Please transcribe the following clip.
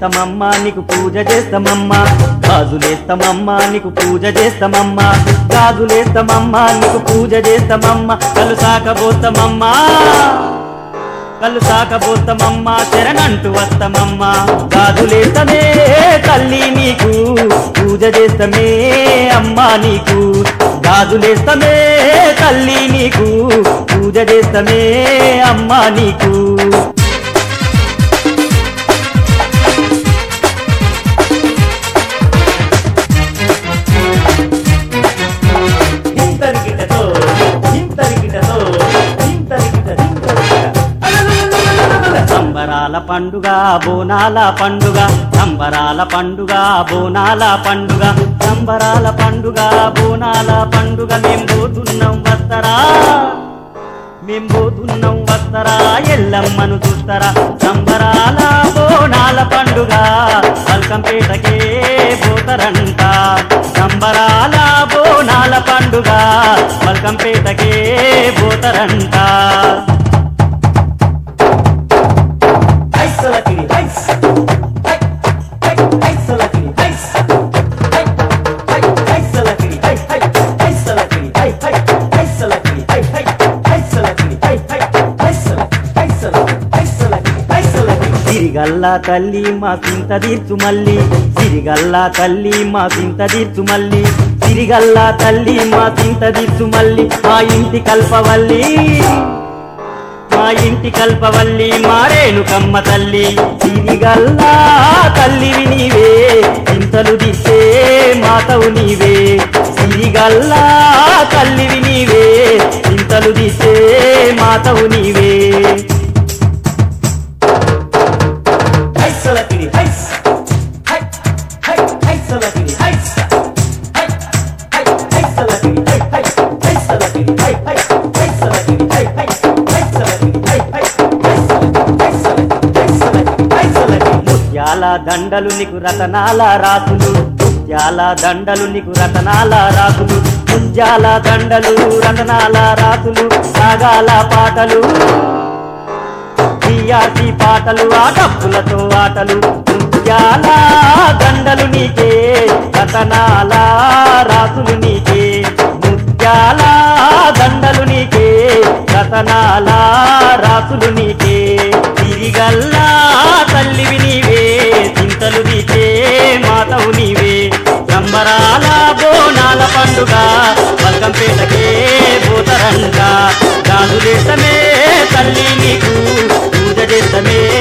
గాజులేస్తామమ్మా నీకు పూజ చేస్తామమ్మా గాజులేస్తామమ్మా నీకు పూజ చేస్తామమ్మా గాజులేస్తామమ్మా నీకు పూజ చేస్తామమ్మా కలు సాకబోతామమ్మా కళ్ళు సాకబోతామమ్మా శరణంటూ వస్తామమ్మా గాజులేస్తమే తల్లి నీకు పూజ చేస్తమే అమ్మా నీకు గాజులేస్తమే తల్లి నీకు పూజ చేస్తమే అమ్మా నీకు ఇంతరికిటతో ఇంతరికిటతో ఇంతరికిట ఇంతరికిట సంబరాల పండుగ బోనాల పండుగ సంబరాల పండుగ బోనాల పండుగ సంబరాల పండుగ బోనాల పండుగ మేం పోతున్నాం వస్తరా మేం పోతున్నాం వస్తరా ఎల్లమ్మను చూస్తరా సంబరాల బోనాల పండుగ పల్కంపేటకే పోతరంట సంబరాల బోనాల పండుగ పల్కంపేటకే పోతరంట ఐసలకిడి ఐస్ ఐ ఐ ఐసలకిడి ఐస్ ఐ ఐ ఐసలకిడి ఐ ఐ ఐసలకిడి ఐ ఐ ఐసలకిడి ఐ ఐ ఐసలకిడి ఐ ఐ ఐసలకిడి ఐసలకిడి ఐసలకిడి ఐసలకిడి సిరిగల్లా తల్లి మా సింత తీర్చు మల్లి సిరిగల్లా తల్లి మా సింత తీర్చు మల్లి సిరిగల్లా తల్లి మా సింత తీర్చు మల్లి మా ఇంటి కల్పవల్లి మా ఇంటి కల్పవల్లి మారేను కమ్మ తల్లి సిరిగల్లా తల్లివి నీవే చింతలు దిస్తే మాతవు నీవే సిరిగల్లా తల్లివి నీవే చింతలు దిస్తే మాతవు నీవే ఐసలకిడి ఐస్ ఐ ఐ ఐసలకిడి ఐస్ ఐ ఐ ఐసలకిడి ఐ ఐ ఐసలకిడి ఐ ఐ ఐసలకిడి ఐ ఐ ఐసలకిడి ఐ ఐ ఐసలకిడి ఐసలకిడి ఐసలకిడి ఐసలకిడి ముత్యాల దండలు నీకు రతనాల రాసులు ముత్యాల దండలు నీకు రతనాల రాసులు ముత్యాల దండలు రతనాల రాసులు సాగాల పాటలు టీఆర్పీ పాటలు ఆ డప్పులతో ఆటలు ముత్యాల దండలు నీకే రతనాల రాసులు నీకే ముత్యాల దండలు నీకే రతనాల రాసులు నీకే తిరిగల్లా తల్లివి నీవే చింతలు నీకే మాతవు నీవే సంబరాల బోనాల పండుగ పల్కంపేటకే పోతరంట గాజులేసమే తల్లి నీకు పూజ చేస్తమే